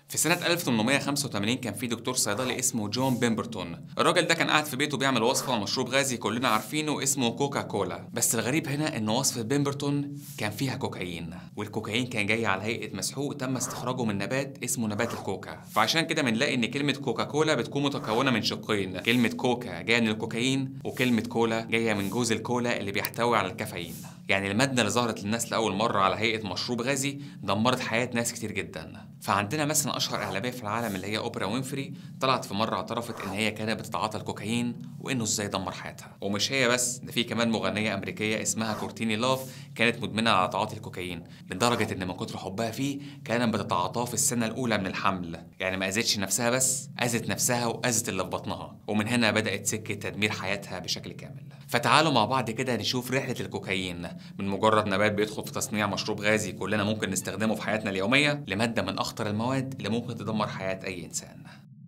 في سنة 1885 كان في دكتور صيدلي اسمه جون بيمبرتون الراجل ده كان قاعد في بيته بيعمل وصفة مشروب غازي كلنا عارفينه اسمه كوكا كولا بس الغريب هنا ان وصفة بيمبرتون كان فيها كوكايين والكوكايين كان جاي على هيئة مسحوق تم استخراجه من نبات اسمه نبات الكوكا فعشان كده بنلاقي ان كلمة كوكا كولا بتكون متكونة من شقين كلمة كوكا جاية من الكوكايين وكلمة كولا جاية من جوز الكولا اللي بيحتوي على الكافيين يعني المادة اللي ظهرت للناس لأول مرة على هيئة مشروب غازي دمرت حياة ناس كتير جدا فعندنا مثلا أشهر إعلامية في العالم اللي هي أوبرا وينفري طلعت في مرة اعترفت إن هي كانت بتتعاطى الكوكايين وإنه إزاي دمر حياتها ومش هي بس ده في كمان مغنية أمريكية اسمها كورتيني لاف كانت مدمنة على تعاطي الكوكايين لدرجة إن من كتر حبها فيه كانت بتتعاطاه في السنة الأولى من الحمل يعني ما أذتش نفسها بس أذت نفسها وأذت اللي في بطنها ومن هنا بدأت سكة تدمير حياتها بشكل كامل فتعالوا مع بعض كده نشوف رحلة الكوكايين من مجرد نبات بيدخل في تصنيع مشروب غازي كلنا ممكن نستخدمه في حياتنا اليومية لمادة من أخطر المواد اللي ممكن تدمر حياة أي إنسان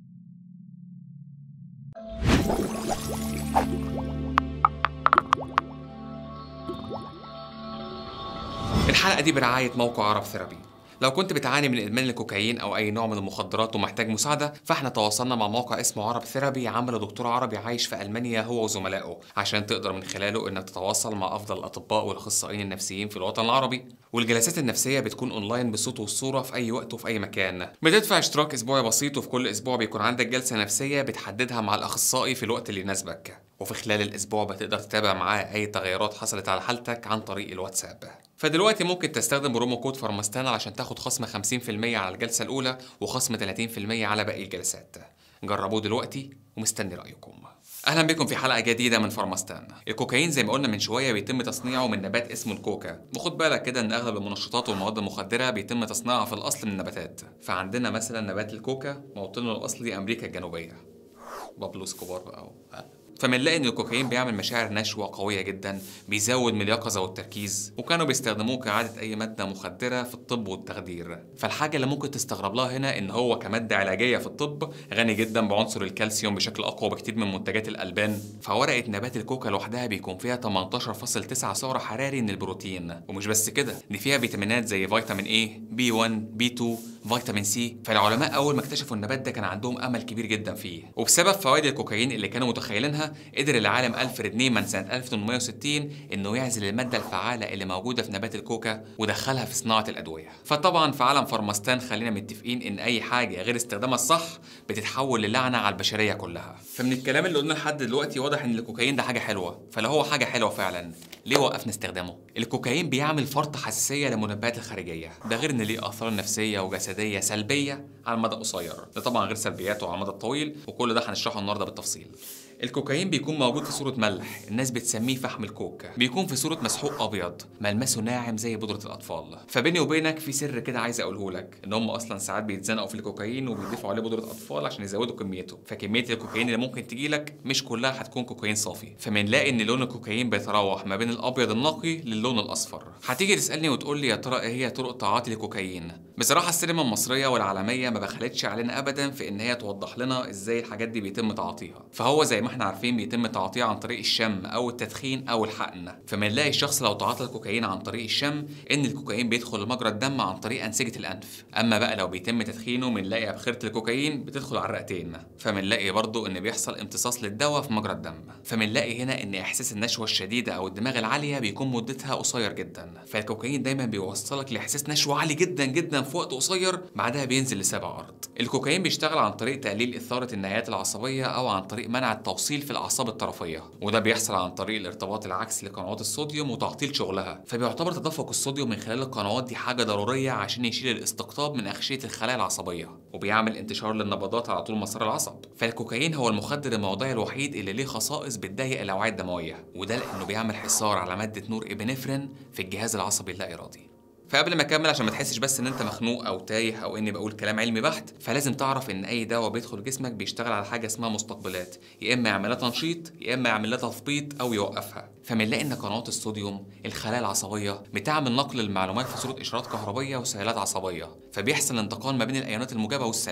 الحلقة دي برعاية موقع عرب ثيرابي لو كنت بتعاني من ادمان الكوكايين او اي نوع من المخدرات ومحتاج مساعده فاحنا تواصلنا مع موقع اسمه عرب ثيرابي عمله دكتور عربي عايش في المانيا هو وزملائه عشان تقدر من خلاله انك تتواصل مع افضل الاطباء والاخصائيين النفسيين في الوطن العربي والجلسات النفسيه بتكون اونلاين بالصوت والصوره في اي وقت وفي اي مكان بتدفع اشتراك اسبوعي بسيط وفي كل اسبوع بيكون عندك جلسه نفسيه بتحددها مع الاخصائي في الوقت اللي يناسبك وفي خلال الاسبوع بتقدر تتابع معاه اي تغيرات حصلت على حالتك عن طريق الواتساب فدلوقتي ممكن تستخدم برومو كود فارماستان علشان تاخد خصم 50% على الجلسة الأولى وخصم 30% على باقي الجلسات جربوه دلوقتي ومستني رأيكم اهلا بكم في حلقه جديده من فارماستان الكوكايين زي ما قلنا من شويه بيتم تصنيعه من نبات اسمه الكوكا وخد بالك كده ان اغلب المنشطات والمواد المخدره بيتم تصنيعها في الاصل من نباتات فعندنا مثلا نبات الكوكا موطنه الاصلي امريكا الجنوبيه بابلو اسكوبار بقى و... فبنلاقي ان الكوكايين بيعمل مشاعر نشوه قويه جدا بيزود من اليقظه والتركيز وكانوا بيستخدموه كعاده اي ماده مخدره في الطب والتخدير فالحاجه اللي ممكن تستغرب لها هنا ان هو كماده علاجيه في الطب غني جدا بعنصر الكالسيوم بشكل اقوى بكتير من منتجات الالبان فورقه نبات الكوكا لوحدها بيكون فيها 18.9 سعر حراري من البروتين ومش بس كده دي فيها فيتامينات زي فيتامين A B1 B2 فيتامين سي فالعلماء اول ما اكتشفوا النبات ده كان عندهم امل كبير جدا فيه وبسبب فوائد الكوكايين اللي كانوا متخيلينها قدر العالم ألفريد نيمان سنة 1860 إنه يعزل المادة الفعالة اللي موجودة في نبات الكوكا ودخلها في صناعة الأدوية. فطبعا في عالم فارماستان خلينا متفقين إن أي حاجة غير استخدامها الصح بتتحول للعنة على البشرية كلها. فمن الكلام اللي قلناه لحد دلوقتي واضح إن الكوكايين ده حاجة حلوة، فلو هو حاجة حلوة فعلا ليه وقفنا استخدامه؟ الكوكايين بيعمل فرط حساسية للمنبهات الخارجية، ده غير إن ليه آثار نفسية وجسدية سلبية على المدى القصير، ده طبعا غير سلبياته على المدى الطويل وكل ده هنشرحه النهارده بالتفصيل. الكوكايين بيكون موجود في صورة ملح الناس بتسميه فحم الكوكا بيكون في صورة مسحوق أبيض ملمسه ناعم زي بودرة الأطفال فبيني وبينك في سر كده عايز أقوله لك إن هم أصلا ساعات بيتزنقوا في الكوكايين وبيضيفوا عليه بودرة أطفال عشان يزودوا كميته فكمية الكوكايين اللي ممكن تجيلك مش كلها هتكون كوكايين صافي فبنلاقي إن لون الكوكايين بيتراوح ما بين الأبيض النقي للون الأصفر هتيجي تسألني وتقول لي يا ترى إيه هي طرق تعاطي الكوكايين بصراحة السينما المصرية والعالمية ما بخلتش علينا أبدا في إن هي توضح لنا إزاي الحاجات دي بيتم تعاطيها فهو زي ما احنا عارفين بيتم تعاطيه عن طريق الشم او التدخين او الحقن فبنلاقي الشخص لو تعاطى الكوكايين عن طريق الشم ان الكوكايين بيدخل لمجرى الدم عن طريق انسجه الانف اما بقى لو بيتم تدخينه بنلاقي ابخره الكوكايين بتدخل على الرئتين فبنلاقي برضو ان بيحصل امتصاص للدواء في مجرى الدم فبنلاقي هنا ان احساس النشوه الشديده او الدماغ العاليه بيكون مدتها قصير جدا فالكوكايين دايما بيوصلك لاحساس نشوه عالي جدا جدا في وقت قصير بعدها بينزل لسابع ارض الكوكايين بيشتغل عن طريق تقليل اثاره النهايات العصبيه او عن طريق منع التوصيل في الاعصاب الطرفيه وده بيحصل عن طريق الارتباط العكسي لقنوات الصوديوم وتعطيل شغلها فبيعتبر تدفق الصوديوم من خلال القنوات دي حاجه ضروريه عشان يشيل الاستقطاب من اغشيه الخلايا العصبيه وبيعمل انتشار للنبضات على طول مسار العصب فالكوكايين هو المخدر الموضعي الوحيد اللي ليه خصائص بتضيق الاوعيه الدمويه وده لانه بيعمل حصار على ماده نور ابنفرين في الجهاز العصبي اللا ارادي فقبل ما اكمل عشان ما تحسش بس ان انت مخنوق او تايه او اني بقول كلام علمي بحت فلازم تعرف ان اي دواء بيدخل جسمك بيشتغل على حاجه اسمها مستقبلات يا اما يعمل لها تنشيط يا اما يعمل لها تثبيط او يوقفها فبنلاقي ان قنوات الصوديوم الخلايا العصبيه بتعمل نقل المعلومات في صوره اشارات كهربيه وسيالات عصبيه فبيحصل انتقال ما بين الايونات الموجبه والسالبه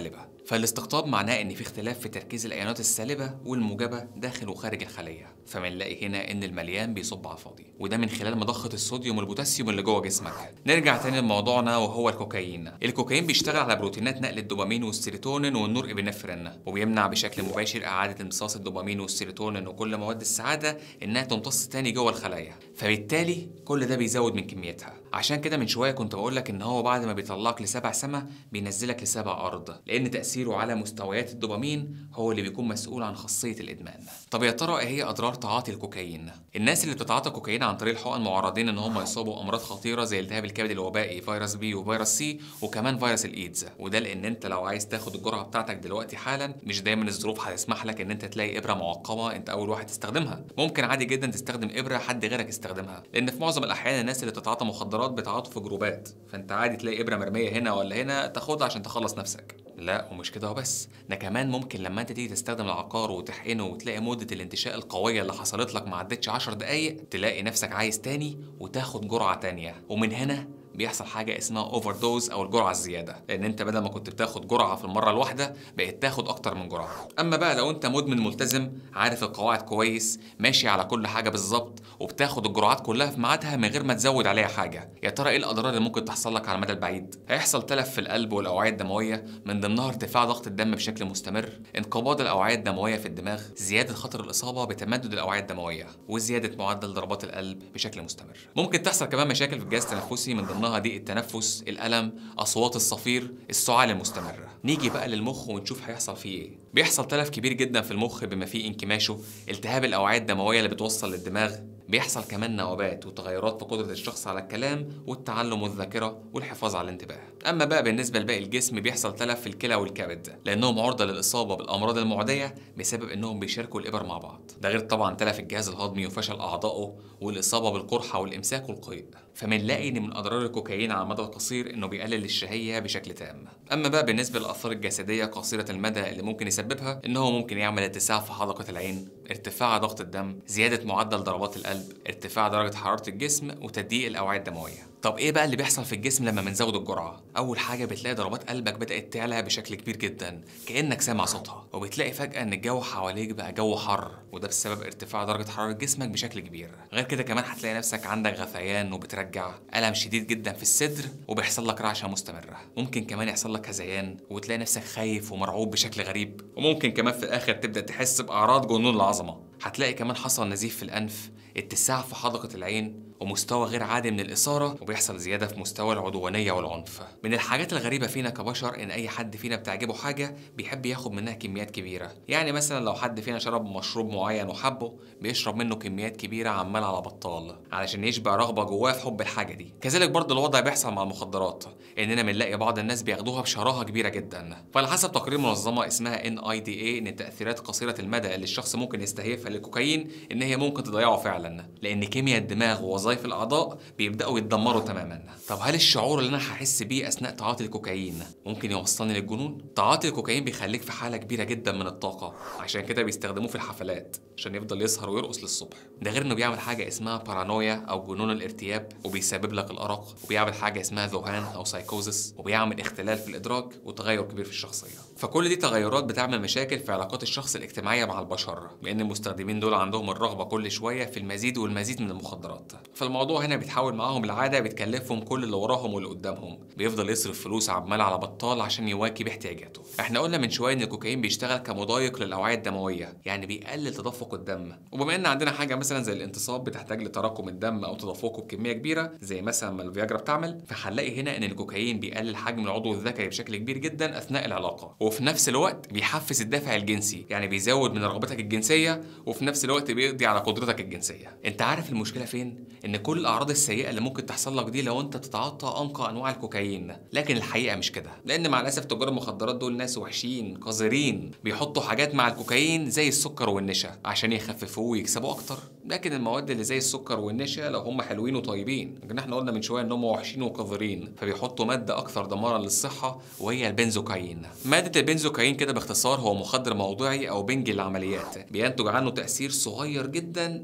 فالاستقطاب معناه ان في اختلاف في تركيز الايونات السالبه والموجبه داخل وخارج الخليه فبنلاقي هنا ان المليان بيصب على الفاضي وده من خلال مضخه الصوديوم والبوتاسيوم اللي جوه جسمك نرجع تاني لموضوعنا وهو الكوكايين الكوكايين بيشتغل على بروتينات نقل الدوبامين والسيروتونين والنور ابنفرين وبيمنع بشكل مباشر اعاده امتصاص الدوبامين والسيروتونين وكل مواد السعاده انها تمتص تاني جوه الخلايا فبالتالي كل ده بيزود من كميتها عشان كده من شويه كنت بقول لك ان هو بعد ما بيطلعك لسبع سما بينزلك لسبع ارض لان تاثيره على مستويات الدوبامين هو اللي بيكون مسؤول عن خاصيه الادمان طب يا ترى ايه هي اضرار تعاطي الكوكايين الناس اللي بتتعاطى كوكايين عن طريق الحقن معرضين ان هم يصابوا امراض خطيره زي التهاب الكبد الوبائي فيروس بي وفيروس سي وكمان فيروس الايدز وده لان انت لو عايز تاخد الجرعه بتاعتك دلوقتي حالا مش دايما الظروف هتسمح لك ان انت تلاقي ابره معقمه انت اول واحد تستخدمها ممكن عادي جدا تستخدم ابره حد غيرك يستخدمها لان في معظم الاحيان الناس اللي بتتعاطى مخدرات بتعاطوا في جروبات فانت عادي تلاقي ابره مرميه هنا ولا هنا تاخدها عشان تخلص نفسك لا ومش كده وبس ده كمان ممكن لما انت تيجي تستخدم العقار وتحقنه وتلاقي مده الانتشاء القويه اللي حصلت لك ما عدتش 10 دقايق تلاقي نفسك عايز تاني وتاخد جرعه تانيه ومن هنا بيحصل حاجه اسمها اوفر دوز او الجرعه الزياده لان انت بدل ما كنت بتاخد جرعه في المره الواحده بقيت تاخد اكتر من جرعه اما بقى لو انت مدمن ملتزم عارف القواعد كويس ماشي على كل حاجه بالظبط وبتاخد الجرعات كلها في ميعادها من غير ما تزود عليها حاجه يا ترى ايه الاضرار اللي ممكن تحصل لك على المدى البعيد هيحصل تلف في القلب والاوعيه الدمويه من ضمنها ارتفاع ضغط الدم بشكل مستمر انقباض الاوعيه الدمويه في الدماغ زياده خطر الاصابه بتمدد الاوعيه الدمويه وزياده معدل ضربات القلب بشكل مستمر ممكن تحصل كمان مشاكل في الجهاز التنفسي من ضمنها ضيق التنفس الالم اصوات الصفير السعال المستمره نيجي بقى للمخ ونشوف هيحصل فيه ايه بيحصل تلف كبير جدا في المخ بما فيه انكماشه التهاب الاوعيه الدمويه اللي بتوصل للدماغ بيحصل كمان نوبات وتغيرات في قدرة الشخص على الكلام والتعلم والذاكرة والحفاظ على الانتباه. أما بقى بالنسبة لباقي الجسم بيحصل تلف في الكلى والكبد لأنهم عرضة للإصابة بالأمراض المعدية بسبب إنهم بيشاركوا الإبر مع بعض. ده غير طبعا تلف الجهاز الهضمي وفشل أعضائه والإصابة بالقرحة والإمساك والقيء. فبنلاقي إن من أضرار الكوكايين على المدى القصير إنه بيقلل الشهية بشكل تام. أما بقى بالنسبة للآثار الجسدية قصيرة المدى اللي ممكن يسببها إن هو ممكن يعمل اتساع في حلقة العين، ارتفاع ضغط الدم، زيادة معدل ضربات القلب، ارتفاع درجة حرارة الجسم وتضييق الأوعية الدموية. طب ايه بقى اللي بيحصل في الجسم لما بنزود الجرعه اول حاجه بتلاقي ضربات قلبك بدات تعلى بشكل كبير جدا كانك سامع صوتها وبتلاقي فجاه ان الجو حواليك بقى جو حر وده بسبب ارتفاع درجه حراره جسمك بشكل كبير غير كده كمان هتلاقي نفسك عندك غثيان وبترجع الم شديد جدا في الصدر وبيحصل لك رعشه مستمره ممكن كمان يحصل لك هذيان وتلاقي نفسك خايف ومرعوب بشكل غريب وممكن كمان في الاخر تبدا تحس باعراض جنون العظمه هتلاقي كمان حصل نزيف في الانف اتساع في حدقه العين ومستوى غير عادي من الإثارة وبيحصل زيادة في مستوى العدوانية والعنف. من الحاجات الغريبة فينا كبشر إن أي حد فينا بتعجبه حاجة بيحب ياخد منها كميات كبيرة، يعني مثلا لو حد فينا شرب مشروب معين وحبه بيشرب منه كميات كبيرة عمال على بطال علشان يشبع رغبة جواه في حب الحاجة دي. كذلك برضه الوضع بيحصل مع المخدرات، إننا بنلاقي بعض الناس بياخدوها بشراهة كبيرة جدا. فعلى حسب تقرير منظمة اسمها NIDA إن التأثيرات قصيرة المدى اللي الشخص ممكن يستهيفها للكوكايين إن هي ممكن تضيعه فعلا، لأن كيمياء الدماغ ووظائف الأعضاء بيبداوا يتدمروا تماما طب هل الشعور اللي انا هحس بيه اثناء تعاطي الكوكايين ممكن يوصلني للجنون تعاطي الكوكايين بيخليك في حاله كبيره جدا من الطاقه عشان كده بيستخدموه في الحفلات عشان يفضل يسهر ويرقص للصبح ده غير انه بيعمل حاجه اسمها بارانويا او جنون الارتياب وبيسبب لك الارق وبيعمل حاجه اسمها ذهان او سايكوزس وبيعمل اختلال في الادراك وتغير كبير في الشخصيه فكل دي تغيرات بتعمل مشاكل في علاقات الشخص الاجتماعيه مع البشر لان المستخدمين دول عندهم الرغبه كل شويه في المزيد والمزيد من المخدرات فالموضوع هنا بيتحول معاهم العاده بتكلفهم كل اللي وراهم واللي قدامهم بيفضل يصرف فلوس عمال على بطال عشان يواكب احتياجاته احنا قلنا من شويه ان الكوكايين بيشتغل كمضايق للاوعيه الدمويه يعني بيقلل تدفق الدم وبما ان عندنا حاجه مثلا زي الانتصاب بتحتاج لتراكم الدم او تدفقه بكميه كبيره زي مثلا ما الفياجرا بتعمل فهنلاقي هنا ان الكوكايين بيقلل حجم العضو الذكري بشكل كبير جدا اثناء العلاقه وفي نفس الوقت بيحفز الدافع الجنسي يعني بيزود من رغبتك الجنسيه وفي نفس الوقت بيقضي على قدرتك الجنسيه انت عارف المشكله فين ان كل الاعراض السيئه اللي ممكن تحصل لك دي لو انت تتعاطى انقى انواع الكوكايين لكن الحقيقه مش كده لان مع الاسف تجار المخدرات دول ناس وحشين قذرين بيحطوا حاجات مع الكوكايين زي السكر والنشا عشان يخففوه ويكسبوا اكتر لكن المواد اللي زي السكر والنشا لو هم حلوين وطيبين لكن احنا قلنا من شويه ان هم وحشين وقذرين فبيحطوا ماده اكثر دمارا للصحه وهي البنزوكاين ماده البنزوكاين كده باختصار هو مخدر موضعي او بنج العمليات بينتج عنه تاثير صغير جدا مشابه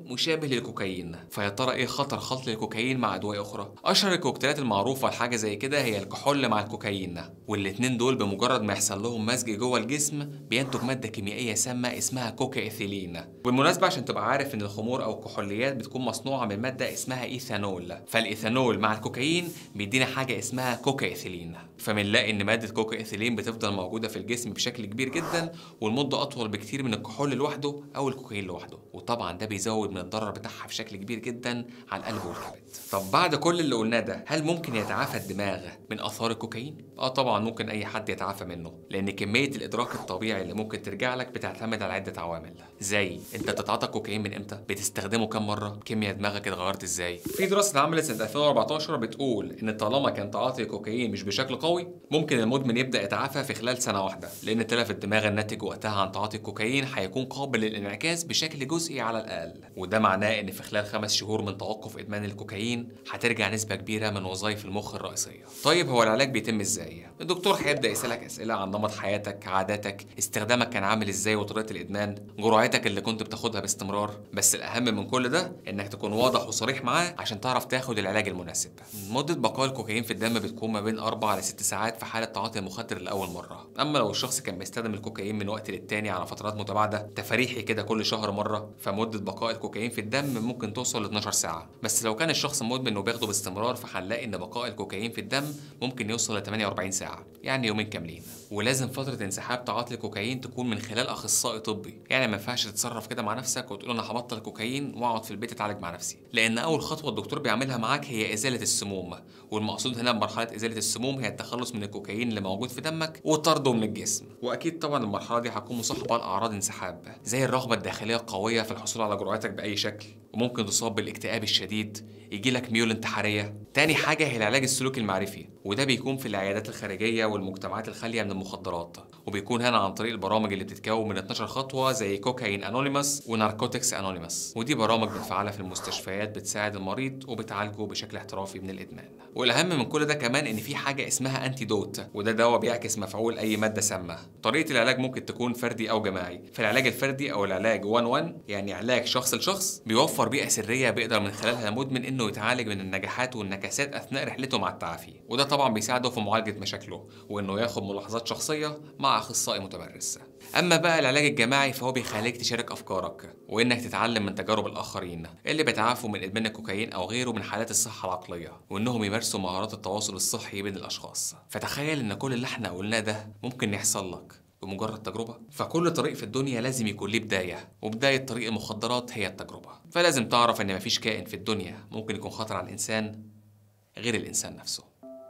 مشابه للكوكايين فيا ترى ايه خطر خلط الكوكايين مع ادويه اخرى اشهر الكوكتيلات المعروفه لحاجه زي كده هي الكحول مع الكوكايين والاتنين دول بمجرد ما يحصل لهم مزج جوه الجسم بينتج ماده كيميائيه سامه اسمها كوكا ايثيلين بالمناسبه عشان تبقى عارف ان الخمور او الكحوليات بتكون مصنوعه من ماده اسمها ايثانول فالايثانول مع الكوكايين بيدينا حاجه اسمها كوكا ايثيلين فبنلاقي ان ماده كوكا ايثيلين بتفضل موجوده في الجسم بشكل كبير جدا والمده اطول بكتير من الكحول لوحده او الكوكايين لوحده وطبعا ده بيزود من الضرر بتاعها بشكل كبير جدا على القلب والكبد طب بعد كل اللي قلناه ده هل ممكن يتعافى الدماغ من اثار الكوكايين اه طبعا ممكن اي حد يتعافى منه لان كميه الادراك الطبيعي اللي ممكن ترجع لك بتعتمد على عده عوامل زي انت بتتعاطى كوكايين من امتى بتستخدمه كام مره كيمياء دماغك اتغيرت ازاي في دراسه اتعملت سنه 2014 بتقول ان طالما كان تعاطي الكوكايين مش بشكل قوي ممكن المدمن يبدا يتعافى في خلال سنه واحده لان تلف الدماغ الناتج وقتها عن تعاطي الكوكايين هيكون قابل للانعكاس بشكل جزئي على الاقل وده معناه ان في خلال خمس شهور من توقف ادمان الكوكايين هترجع نسبه كبيره من وظائف المخ الرئيسيه طيب هو العلاج بيتم ازاي الدكتور هيبدا يسالك اسئله عن نمط حياتك عاداتك استخدامك كان عامل ازاي وطريقه الادمان جرعتك اللي كنت بتاخدها باستمرار بس الاهم من كل ده انك تكون واضح وصريح معاه عشان تعرف تاخد العلاج المناسب مده بقاء الكوكايين في الدم بتكون ما بين 4 ل 6 ساعات في حاله تعاطي المخدر لاول مره اما لو الشخص كان بيستخدم الكوكايين من وقت للتاني على فترات متباعده تفاريحي كده كل شهر مره فمده بقاء الكوكايين في الدم ممكن توصل ل 12 ساعه بس لو كان الشخص مدمن وبياخده باستمرار فهنلاقي ان بقاء الكوكايين في الدم ممكن يوصل ل 48 ساعه يعني يومين كاملين ولازم فتره انسحاب تعاطي الكوكايين تكون من خلال اخصائي طبي يعني ما ينفعش تتصرف كده مع نفسك وتقول انا هبطل كوكايين واقعد في البيت اتعالج مع نفسي لان اول خطوه الدكتور بيعملها معاك هي ازاله السموم والمقصود هنا بمرحله ازاله السموم هي التخلص من الكوكايين اللي موجود في دمك وطرده من الجسم واكيد طبعا المرحله دي هتكون مصاحبه لاعراض انسحاب زي الرغبه الداخليه القويه في الحصول على جرعتك باي شكل وممكن تصاب بالاكتئاب الشديد يجي لك ميول انتحاريه تاني حاجه هي العلاج السلوكي المعرفي وده بيكون في العيادات الخارجيه والمجتمعات الخاليه من المخدرات وبيكون هنا عن طريق البرامج اللي بتتكون من 12 خطوه زي كوكايين انونيمس وناركوتكس انونيمس ودي برامج بتفعلها في المستشفيات بتساعد المريض وبتعالجه بشكل احترافي من الادمان والاهم من كل ده كمان ان في حاجه اسمها انتي دوت وده دواء بيعكس مفعول اي ماده سامه طريقه العلاج ممكن تكون فردي او جماعي في العلاج الفردي او العلاج 1 1 يعني علاج شخص لشخص بيوفر بيئه سريه بيقدر من خلالها المدمن انه يتعالج من النجاحات والنكسات اثناء رحلته مع التعافي وده طبعا بيساعده في معالجه مشاكله وانه ياخد ملاحظات شخصيه مع اخصائي متمرس اما بقى العلاج الجماعي فهو بيخليك تشارك افكارك وانك تتعلم من تجارب الاخرين اللي بيتعافوا من ادمان الكوكايين او غيره من حالات الصحه العقليه وانهم يمارسوا مهارات التواصل الصحي بين الاشخاص فتخيل ان كل اللي احنا قلناه ده ممكن يحصل لك بمجرد تجربة فكل طريق في الدنيا لازم يكون ليه بداية وبداية طريق المخدرات هي التجربة فلازم تعرف ان مفيش كائن في الدنيا ممكن يكون خطر على الانسان غير الانسان نفسه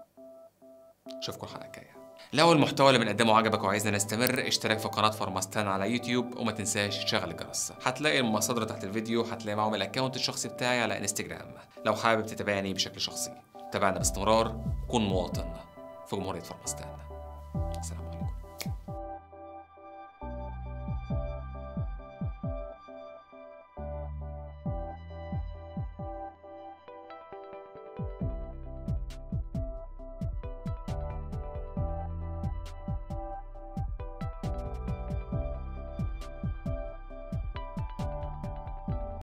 اشوفكم الحلقة الجاية لو المحتوى اللي بنقدمه عجبك وعايزنا نستمر اشترك في قناة فارماستان على يوتيوب وما تنساش تشغل الجرس هتلاقي المصادر تحت الفيديو هتلاقي معاهم الاكونت الشخصي بتاعي على انستجرام لو حابب تتابعني بشكل شخصي تابعنا باستمرار كن مواطن في جمهورية فارماستان السلام عليكم